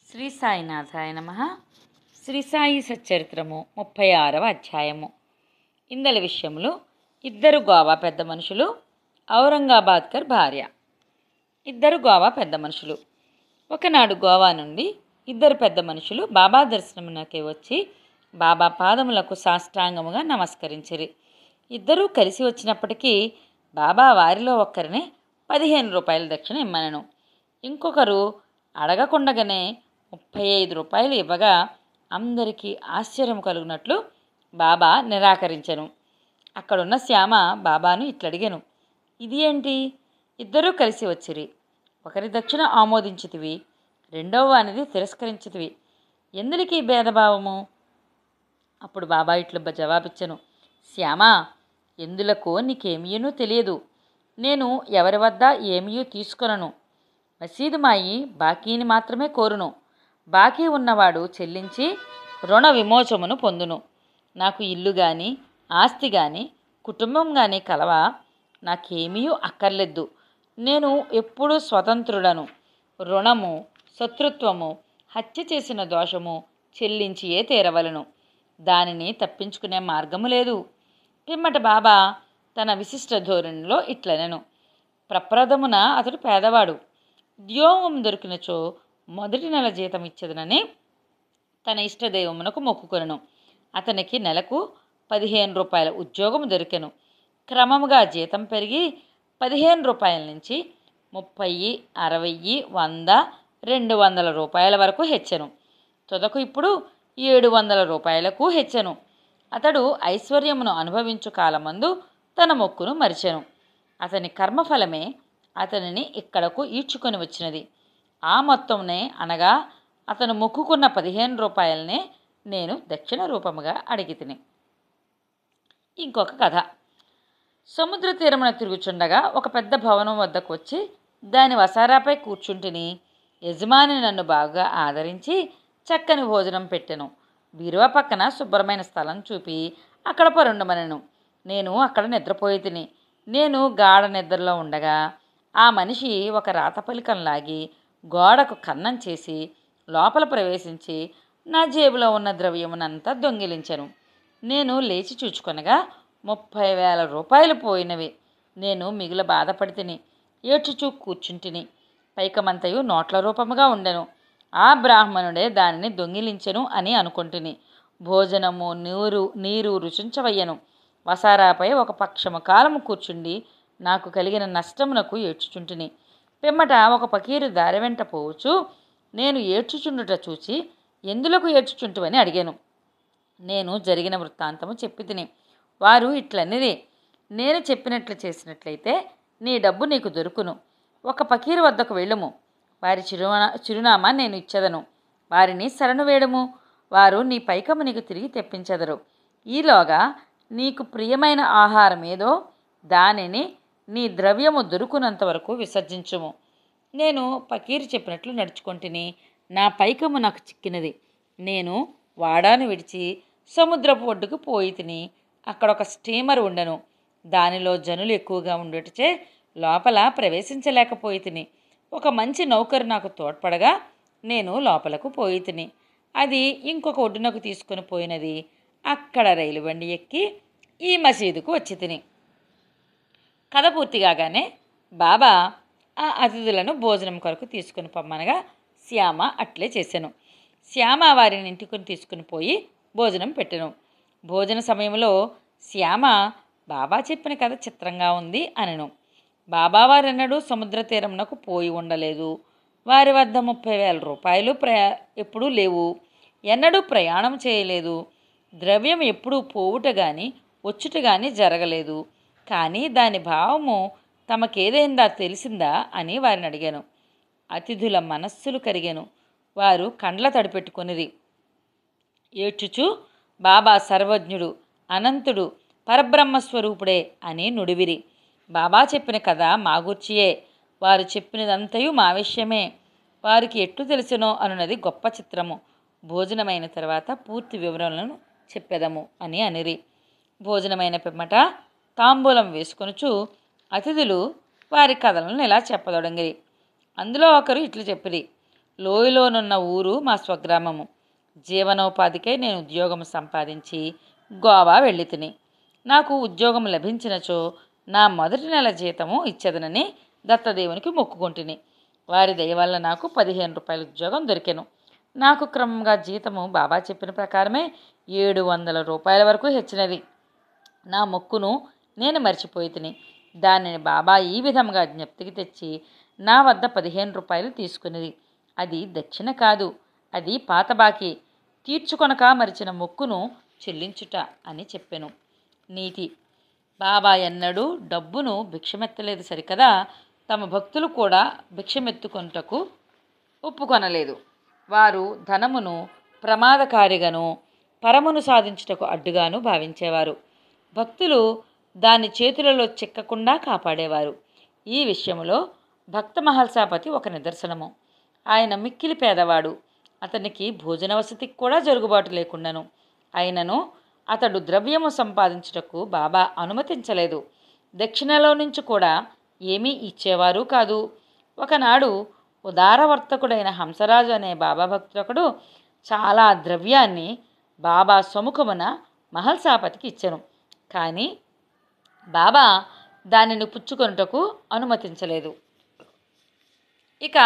శ్రీ సాయినాథాయ నమ శ్రీ సాయి సచ్చరిత్రము ముప్పై ఆరవ అధ్యాయము ఇందలి విషయములు ఇద్దరు గోవా పెద్ద మనుషులు ఔరంగాబాద్కర్ భార్య ఇద్దరు గోవా పెద్ద మనుషులు ఒకనాడు గోవా నుండి ఇద్దరు పెద్ద మనుషులు బాబా దర్శనమునకే వచ్చి బాబా పాదములకు సాష్టాంగముగా నమస్కరించిరి ఇద్దరూ కలిసి వచ్చినప్పటికీ బాబా వారిలో ఒక్కరిని పదిహేను రూపాయల దక్షిణ ఇమ్మనను ఇంకొకరు అడగకుండగానే ముప్పై ఐదు రూపాయలు ఇవ్వగా అందరికీ ఆశ్చర్యం కలుగునట్లు బాబా నిరాకరించెను అక్కడున్న శ్యామ బాబాను ఇట్లడిగాను ఇది ఏంటి ఇద్దరూ కలిసి వచ్చిరి ఒకరి దక్షిణ ఆమోదించితివి రెండవ వానిది తిరస్కరించితివి ఎందునికి ఈ భేదభావము అప్పుడు బాబా ఇట్లు బ- జవాబిచ్చెను శ్యామా ఎందులకో నీకేమీయనూ తెలియదు నేను ఎవరి వద్ద ఏమీయూ తీసుకొనను మసీదు మాయి బాకీని మాత్రమే కోరును బాకీ ఉన్నవాడు చెల్లించి రుణ విమోచమును పొందును నాకు ఇల్లు గాని ఆస్తి గాని కుటుంబం గాని కలవా నాకేమీ అక్కర్లేదు నేను ఎప్పుడూ స్వతంత్రుడను రుణము శత్రుత్వము హత్య చేసిన దోషము చెల్లించియే తీరవలను దానిని తప్పించుకునే మార్గము లేదు పిమ్మట బాబా తన విశిష్ట ధోరణిలో ఇట్లనెను ప్రప్రథమున అతడు పేదవాడు ఉద్యోగం దొరికినచో మొదటి నెల జీతం ఇచ్చదనని తన ఇష్టదైవమునకు మొక్కుకొనెను అతనికి నెలకు పదిహేను రూపాయల ఉద్యోగం దొరికెను క్రమముగా జీతం పెరిగి పదిహేను రూపాయల నుంచి ముప్పై అరవై వంద రెండు వందల రూపాయల వరకు హెచ్చెను తుదకు ఇప్పుడు ఏడు వందల రూపాయలకు హెచ్చెను అతడు ఐశ్వర్యమును అనుభవించు కాలమందు తన మొక్కును మరిచెను అతని కర్మఫలమే అతనిని ఇక్కడకు ఈడ్చుకొని వచ్చినది ఆ మొత్తంనే అనగా అతను మొక్కుకున్న పదిహేను రూపాయలనే నేను దక్షిణ రూపముగా అడిగి తిని ఇంకొక కథ సముద్ర తీరమున తిరుగుచుండగా ఒక పెద్ద భవనం వద్దకు వచ్చి దాని వసారాపై కూర్చుంటిని యజమాని నన్ను బాగా ఆదరించి చక్కని భోజనం పెట్టెను బీరువా పక్కన శుభ్రమైన స్థలం చూపి అక్కడ పరుండమనెను నేను అక్కడ నిద్రపోయి తిని నేను గాఢ నిద్రలో ఉండగా ఆ మనిషి ఒక రాతపలికం లాగి గోడకు కన్నం చేసి లోపల ప్రవేశించి నా జేబులో ఉన్న ద్రవ్యమునంతా దొంగిలించెను నేను లేచి చూచుకొనగా ముప్పై వేల రూపాయలు పోయినవి నేను మిగుల బాధపడితిని ఏడ్చుచూ కూర్చుంటిని పైకమంతయు నోట్ల రూపముగా ఉండెను ఆ బ్రాహ్మణుడే దానిని దొంగిలించెను అని అనుకుంటుని భోజనము నీరు నీరు రుచించవయ్యను వసారాపై ఒక పక్షము కాలము కూర్చుండి నాకు కలిగిన నష్టమునకు ఏడ్చుచుంటిని పిమ్మట ఒక పకీరు దారి వెంట పోవచ్చు నేను ఏడ్చుచుండుట చూచి ఎందులకు ఏడ్చుచుంటువని అడిగాను నేను జరిగిన వృత్తాంతము చెప్పి తిని వారు ఇట్లనిది నేను చెప్పినట్లు చేసినట్లయితే నీ డబ్బు నీకు దొరుకును ఒక పకీరు వద్దకు వెళ్ళుము వారి చిరునా చిరునామా నేను ఇచ్చెదను వారిని శరణు వేడుము వారు నీ పైకము నీకు తిరిగి తెప్పించెదరు ఈలోగా నీకు ప్రియమైన ఆహారం ఏదో దానిని నీ ద్రవ్యము దొరుకునంత వరకు విసర్జించుము నేను పకీరు చెప్పినట్లు నడుచుకొంటిని నా పైకము నాకు చిక్కినది నేను వాడాను విడిచి సముద్రపు ఒడ్డుకు పోయి తిని అక్కడ ఒక స్టీమర్ ఉండెను దానిలో జనులు ఎక్కువగా ఉండటచే లోపల ప్రవేశించలేకపోయి తిని ఒక మంచి నౌకరు నాకు తోడ్పడగా నేను లోపలకు పోయి తిని అది ఇంకొక ఒడ్డునకు తీసుకొని పోయినది అక్కడ రైలు బండి ఎక్కి ఈ మసీదుకు వచ్చి తిని కథ పూర్తి కాగానే బాబా ఆ అతిథులను భోజనం కొరకు తీసుకుని పొమ్మనగా శ్యామ అట్లే చేశాను శ్యామ వారిని ఇంటికి తీసుకుని పోయి భోజనం పెట్టెను భోజన సమయంలో శ్యామ బాబా చెప్పిన కథ చిత్రంగా ఉంది అనెను బాబావారెన్నడూ సముద్ర తీరమునకు పోయి ఉండలేదు వారి వద్ద ముప్పై వేల రూపాయలు ప్రయా ఎప్పుడూ లేవు ఎన్నడూ ప్రయాణం చేయలేదు ద్రవ్యం ఎప్పుడూ పోవుట గాని వచ్చుట గాని జరగలేదు కానీ దాని భావము తమకేదైందా తెలిసిందా అని వారిని అడిగాను అతిథుల మనస్సులు కరిగాను వారు కండ్ల తడిపెట్టుకొనిరి ఏడ్చుచు బాబా సర్వజ్ఞుడు అనంతుడు పరబ్రహ్మస్వరూపుడే అని నుడివిరి బాబా చెప్పిన కథ మా గూర్చియే వారు చెప్పినదంతయు మా విషయమే వారికి ఎట్టు తెలిసినో అనున్నది గొప్ప చిత్రము భోజనమైన తర్వాత పూర్తి వివరణలను చెప్పెదము అని అనిరి భోజనమైన పిమ్మట తాంబూలం వేసుకొనుచు అతిథులు వారి కథలను ఇలా చెప్పదొడంగిరి అందులో ఒకరు ఇట్లు చెప్పిరి లోయలోనున్న ఊరు మా స్వగ్రామము జీవనోపాధికై నేను ఉద్యోగం సంపాదించి గోవా వెళ్ళి తిని నాకు ఉద్యోగం లభించినచో నా మొదటి నెల జీతము ఇచ్చేదనని దత్తదేవునికి మొక్కుకుంటుని వారి దయ వల్ల నాకు పదిహేను రూపాయల ఉద్యోగం దొరికెను నాకు క్రమంగా జీతము బాబా చెప్పిన ప్రకారమే ఏడు వందల రూపాయల వరకు హెచ్చినది నా మొక్కును నేను మర్చిపోయి తిని దానిని బాబా ఈ విధంగా జ్ఞప్తికి తెచ్చి నా వద్ద పదిహేను రూపాయలు తీసుకునేది అది దక్షిణ కాదు అది పాత బాకీ తీర్చుకొనక మరిచిన మొక్కును చెల్లించుట అని చెప్పెను నీతి బాబా ఎన్నడూ డబ్బును భిక్షమెత్తలేదు సరికదా తమ భక్తులు కూడా భిక్షమెత్తుకొనుటకు ఒప్పుకొనలేదు వారు ధనమును ప్రమాదకారిగాను పరమును సాధించుటకు అడ్డుగాను భావించేవారు భక్తులు దాని చేతులలో చిక్కకుండా కాపాడేవారు ఈ విషయంలో భక్త మహల్సాపతి ఒక నిదర్శనము ఆయన మిక్కిలి పేదవాడు అతనికి భోజన వసతికి కూడా జరుగుబాటు లేకుండాను అయినను అతడు ద్రవ్యము సంపాదించుటకు బాబా అనుమతించలేదు దక్షిణలో నుంచి కూడా ఏమీ ఇచ్చేవారు కాదు ఒకనాడు ఉదారవర్తకుడైన హంసరాజు అనే బాబా భక్తుడొకడు చాలా ద్రవ్యాన్ని బాబా సముఖమున మహల్సాపతికి ఇచ్చెను కానీ బాబా దానిని పుచ్చుకొనుటకు అనుమతించలేదు ఇక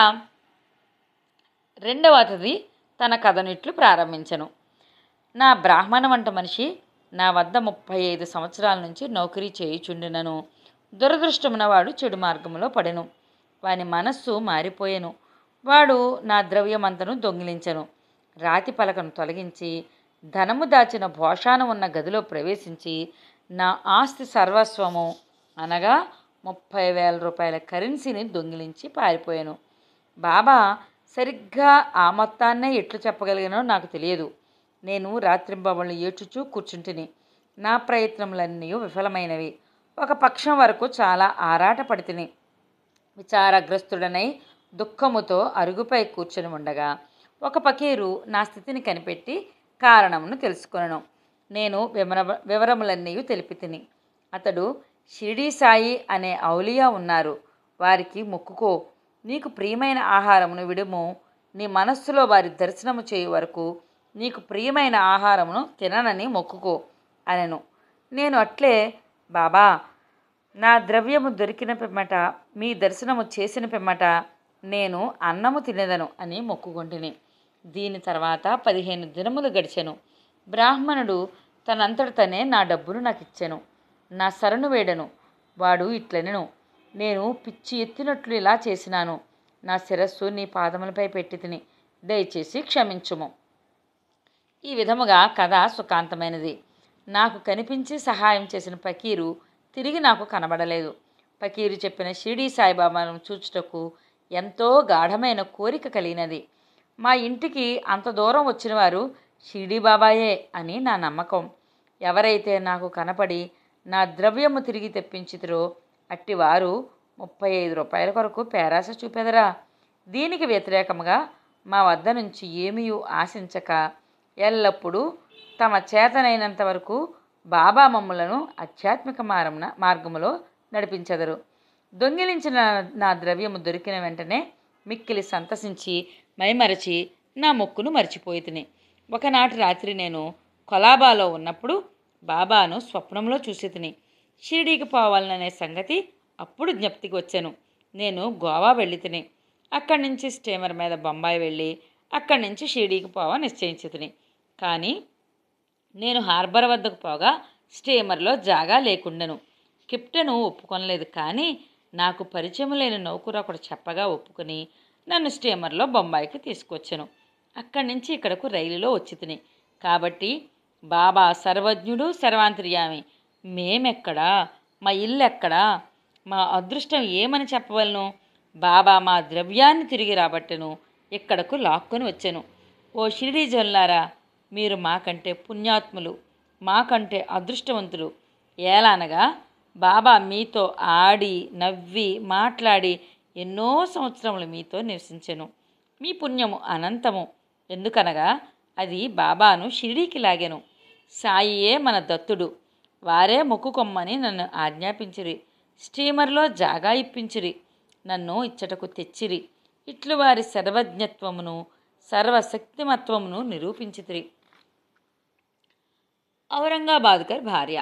రెండవ అతిథి తన కథనిట్లు ప్రారంభించెను నా బ్రాహ్మణ వంట మనిషి నా వద్ద ముప్పై ఐదు సంవత్సరాల నుంచి నౌకరీ చేయుచుండినను దురదృష్టమున వాడు చెడు మార్గంలో పడెను వాని మనస్సు మారిపోయెను వాడు నా ద్రవ్యమంతను దొంగిలించెను రాతి పలకను తొలగించి ధనము దాచిన భోషాన ఉన్న గదిలో ప్రవేశించి నా ఆస్తి సర్వస్వము అనగా ముప్పై వేల రూపాయల కరెన్సీని దొంగిలించి పారిపోయాను బాబా సరిగ్గా ఆ మొత్తాన్నే ఎట్లు చెప్పగలిగానో నాకు తెలియదు నేను రాత్రింబవళ్ళు ఏడ్చుచూ కూర్చుంటిని నా ప్రయత్నములన్నీ విఫలమైనవి ఒక పక్షం వరకు చాలా ఆరాట పడితిని విచారగ్రస్తుడనై దుఃఖముతో అరుగుపై కూర్చొని ఉండగా ఒక పకీరు నా స్థితిని కనిపెట్టి కారణమును తెలుసుకొనను నేను వివర వివరములన్నీ తెలిపి తిని అతడు షిరిడీ సాయి అనే ఔలియా ఉన్నారు వారికి మొక్కుకో నీకు ప్రియమైన ఆహారమును విడుము నీ మనస్సులో వారి దర్శనము చేయు వరకు నీకు ప్రియమైన ఆహారమును తిననని మొక్కుకో అనెను నేను అట్లే బాబా నా ద్రవ్యము దొరికిన పిమ్మట మీ దర్శనము చేసిన పిమ్మట నేను అన్నము తినేదను అని మొక్కుకుంటుని దీని తర్వాత పదిహేను దినములు గడిచెను బ్రాహ్మణుడు తనంతట తనే నా డబ్బును నాకు ఇచ్చెను నా శరణు వేడను వాడు ఇట్లనెను నేను పిచ్చి ఎత్తినట్లు ఇలా చేసినాను నా శిరస్సు నీ పాదములపై పెట్టి తిని దయచేసి క్షమించుము ఈ విధముగా కథ సుఖాంతమైనది నాకు కనిపించి సహాయం చేసిన పకీరు తిరిగి నాకు కనబడలేదు పకీరు చెప్పిన షిరిడీ సాయిబాబాను చూచుటకు ఎంతో గాఢమైన కోరిక కలిగినది మా ఇంటికి అంత దూరం వచ్చిన వారు షిరిడీ బాబాయే అని నా నమ్మకం ఎవరైతే నాకు కనపడి నా ద్రవ్యము తిరిగి తెప్పించితిరో అట్టివారు ముప్పై ఐదు రూపాయల కొరకు పేరాస చూపెదరా దీనికి వ్యతిరేకముగా మా వద్ద నుంచి ఏమీ ఆశించక ఎల్లప్పుడూ తమ చేతనైనంత వరకు బాబా మమ్ములను ఆధ్యాత్మిక మార్గమున మార్గములో నడిపించెదరు దొంగిలించిన నా ద్రవ్యము దొరికిన వెంటనే మిక్కిలి సంతసించి మైమరచి నా మొక్కును మర్చిపోయి తిని ఒకనాటి రాత్రి నేను కొలాబాలో ఉన్నప్పుడు బాబాను స్వప్నంలో చూసి తిని షిరిడీకి పోవాలనే సంగతి అప్పుడు జ్ఞప్తికి వచ్చాను నేను గోవా వెళ్ళి తిని అక్కడి నుంచి స్టీమర్ మీద బొంబాయి వెళ్ళి అక్కడి నుంచి షిరిడీకి పోవా నిశ్చయించి తిని కానీ నేను హార్బర్ వద్దకు పోగా స్టీమర్లో జాగా లేకుండెను కెప్టెను ఒప్పుకొనలేదు కానీ నాకు పరిచయం లేని నౌకరు ఒకడు చెప్పగా ఒప్పుకొని నన్ను స్టీమర్లో బొంబాయికి తీసుకొచ్చాను అక్కడి నుంచి ఇక్కడకు రైలులో వచ్చి తిని కాబట్టి బాబా సర్వజ్ఞుడు సర్వాంతర్యామి మేమెక్కడా మా ఇల్లు ఎక్కడా మా అదృష్టం ఏమని చెప్పవలను బాబా మా ద్రవ్యాన్ని తిరిగి రాబట్టెను ఇక్కడకు లాక్కొని వచ్చాను ఓ షిరిడీ జనులారా మీరు మాకంటే పుణ్యాత్ములు మాకంటే అదృష్టవంతులు ఏలానగా బాబా మీతో ఆడి నవ్వి మాట్లాడి ఎన్నో సంవత్సరములు మీతో నివసించెను మీ పుణ్యము అనంతము ఎందుకనగా అది బాబాను షిరిడీకి లాగెను సాయియే మన దత్తుడు వారే మొక్కుకొమ్మని నన్ను ఆజ్ఞాపించిరి స్టీమర్లో జాగా ఇప్పించిరి నన్ను ఇచ్చటకు తెచ్చిరి ఇట్లు వారి సర్వజ్ఞత్వమును సర్వశక్తిమత్వమును నిరూపించితిరి ఔరంగాబాద్కర్ భార్య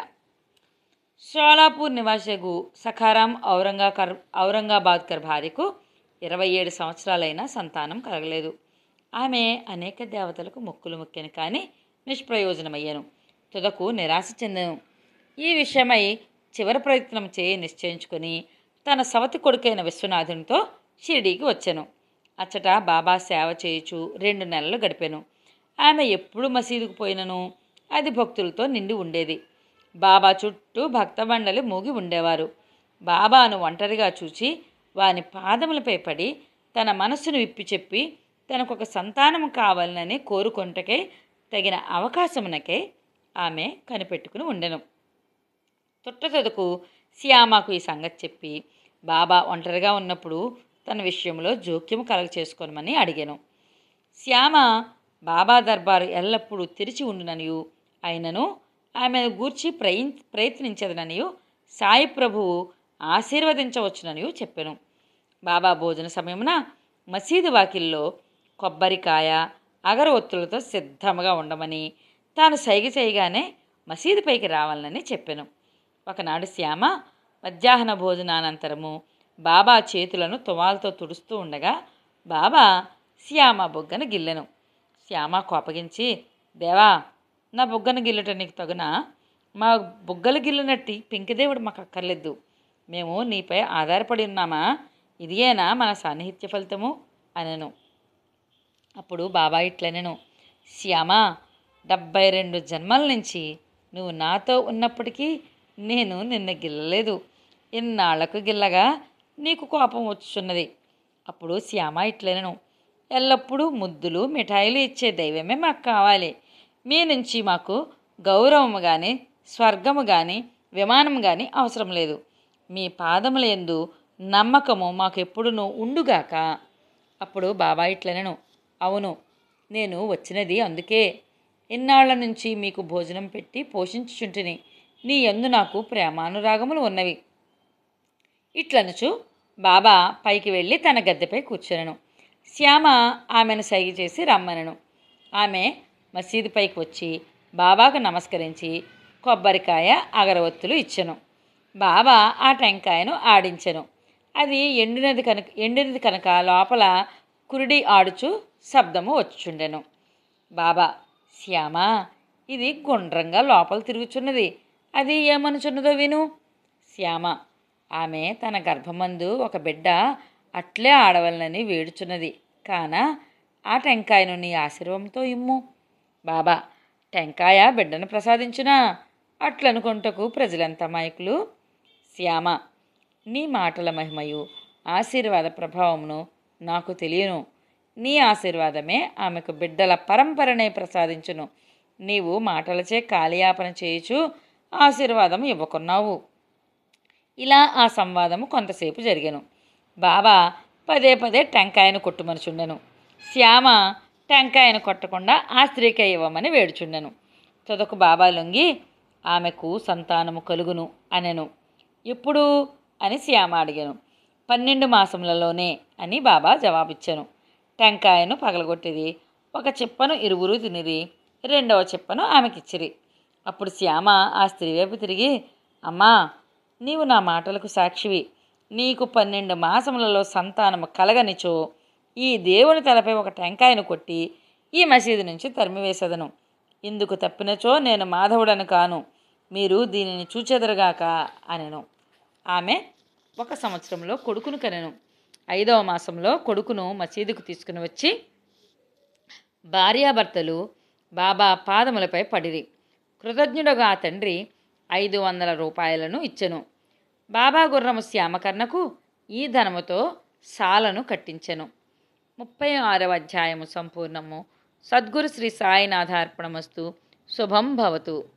షోలాపూర్ నివాసగు సఖారాం ఔరంగాకర్ ఔరంగాబాద్కర్ భార్యకు ఇరవై ఏడు సంవత్సరాలైన సంతానం కలగలేదు ఆమె అనేక దేవతలకు మొక్కులు మొక్కెను కానీ నిష్ప్రయోజనమయ్యాను తుదకు నిరాశ చెందను ఈ విషయమై చివరి ప్రయత్నం చేయి నిశ్చయించుకొని తన సవతి కొడుకైన విశ్వనాథునితో షిరిడీకి వచ్చాను అచ్చట బాబా సేవ చేయుచు రెండు నెలలు గడిపాను ఆమె ఎప్పుడు మసీదుకు పోయినను అది భక్తులతో నిండి ఉండేది బాబా చుట్టూ భక్తబండలు మూగి ఉండేవారు బాబాను ఒంటరిగా చూచి వాని పాదములపై పడి తన మనస్సును విప్పి చెప్పి తనకొక సంతానం కావాలని కోరుకొంటకై తగిన అవకాశమునకై ఆమె కనిపెట్టుకుని ఉండెను తొట్టతొదకు శ్యామకు ఈ సంగతి చెప్పి బాబా ఒంటరిగా ఉన్నప్పుడు తన విషయంలో జోక్యం కలగ చేసుకోనమని అడిగాను శ్యామ బాబా దర్బారు ఎల్లప్పుడూ తెరిచి ఉండుననియు అయినను ఆమెను గూర్చి ప్రయ ప్రయత్నించదననియు సాయి ప్రభువు ఆశీర్వదించవచ్చుననియు చెప్పాను బాబా భోజన సమయమున మసీదు వాకిల్లో కొబ్బరికాయ అగరవత్తులతో సిద్ధముగా ఉండమని తాను సైగ చేయగానే మసీదు పైకి రావాలని చెప్పాను ఒకనాడు శ్యామ మధ్యాహ్న భోజనానంతరము బాబా చేతులను తువాలతో తుడుస్తూ ఉండగా బాబా శ్యామ బొగ్గను గిల్లెను శ్యామ కోపగించి దేవా నా బొగ్గను గిల్లట నీకు తగునా మా బుగ్గలు గిల్లినట్టి పెంకిదేవుడు మాకు అక్కర్లేదు మేము నీపై ఆధారపడి ఉన్నామా ఇదియేనా మన సాన్నిహిత్య ఫలితము అనెను అప్పుడు బాబా ఇట్లనెను శ్యామ డెబ్బై రెండు జన్మల నుంచి నువ్వు నాతో ఉన్నప్పటికీ నేను నిన్ను గిల్లలేదు ఇన్నాళ్లకు గిల్లగా నీకు కోపం వచ్చున్నది అప్పుడు శ్యామ ఇట్లనెను ఎల్లప్పుడూ ముద్దులు మిఠాయిలు ఇచ్చే దైవమే మాకు కావాలి మీ నుంచి మాకు గౌరవము కానీ స్వర్గము కానీ విమానం కానీ అవసరం లేదు మీ పాదముల యందు నమ్మకము మాకు ఎప్పుడునూ ఉండుగాక అప్పుడు బాబా ఇట్లనెను అవును నేను వచ్చినది అందుకే ఇన్నాళ్ల నుంచి మీకు భోజనం పెట్టి పోషించుచుంటిని నీ యందు నాకు ప్రేమానురాగములు ఉన్నవి ఇట్లనుచు బాబా పైకి వెళ్ళి తన గద్దెపై కూర్చునను శ్యామ ఆమెను సైగ చేసి రమ్మనను ఆమె మసీదు పైకి వచ్చి బాబాకు నమస్కరించి కొబ్బరికాయ అగరవత్తులు ఇచ్చెను బాబా ఆ టెంకాయను ఆడించెను అది ఎండినది కనుక ఎండినది కనుక లోపల కురిడి ఆడుచు శబ్దము వచ్చుండెను బాబా శ్యామ ఇది గుండ్రంగా లోపల తిరుగుచున్నది అది ఏమనుచున్నదో విను శ్యామ ఆమె తన గర్భమందు ఒక బిడ్డ అట్లే ఆడవలనని వేడుచున్నది కాన ఆ టెంకాయను నీ ఆశీర్వంతో ఇమ్ము బాబా టెంకాయ బిడ్డను ప్రసాదించునా అట్లనుకొంటకు ప్రజలంత మాయకులు శ్యామ నీ మాటల మహిమయు ఆశీర్వాద ప్రభావమును నాకు తెలియను నీ ఆశీర్వాదమే ఆమెకు బిడ్డల పరంపరనే ప్రసాదించును నీవు మాటలచే కాలయాపన చేయుచు ఆశీర్వాదం ఇవ్వకున్నావు ఇలా ఆ సంవాదము కొంతసేపు జరిగెను బాబా పదే పదే టెంకాయను కొట్టుమనుచుండెను శ్యామ టెంకాయను కొట్టకుండా ఆ స్త్రీకే ఇవ్వమని వేడుచుండెను తుదకు బాబా లొంగి ఆమెకు సంతానము కలుగును అనెను ఎప్పుడు అని శ్యామ అడిగాను పన్నెండు మాసములలోనే అని బాబా జవాబిచ్చాను టెంకాయను పగలగొట్టిది ఒక చిప్పను ఇరువురు తినిరి రెండవ చిప్పను ఆమెకిచ్చిరి అప్పుడు శ్యామ ఆ స్త్రీ వైపు తిరిగి అమ్మా నీవు నా మాటలకు సాక్షివి నీకు పన్నెండు మాసములలో సంతానము కలగనిచో ఈ దేవుని తలపై ఒక టెంకాయను కొట్టి ఈ మసీదు నుంచి తరిమివేసదను ఇందుకు తప్పినచో నేను మాధవుడను కాను మీరు దీనిని చూచెదరుగాక అనెను ఆమె ఒక సంవత్సరంలో కొడుకును కనెను ఐదవ మాసంలో కొడుకును మసీదుకు తీసుకుని వచ్చి భార్యాభర్తలు బాబా పాదములపై పడిరి కృతజ్ఞుడుగా ఆ తండ్రి ఐదు వందల రూపాయలను ఇచ్చెను బాబా గుర్రము శ్యామకర్ణకు ఈ ధనముతో సాలను కట్టించెను ముప్పై ఆరవ అధ్యాయము సంపూర్ణము సద్గురు శ్రీ సాయినాథార్పణమస్తు శుభం భవతు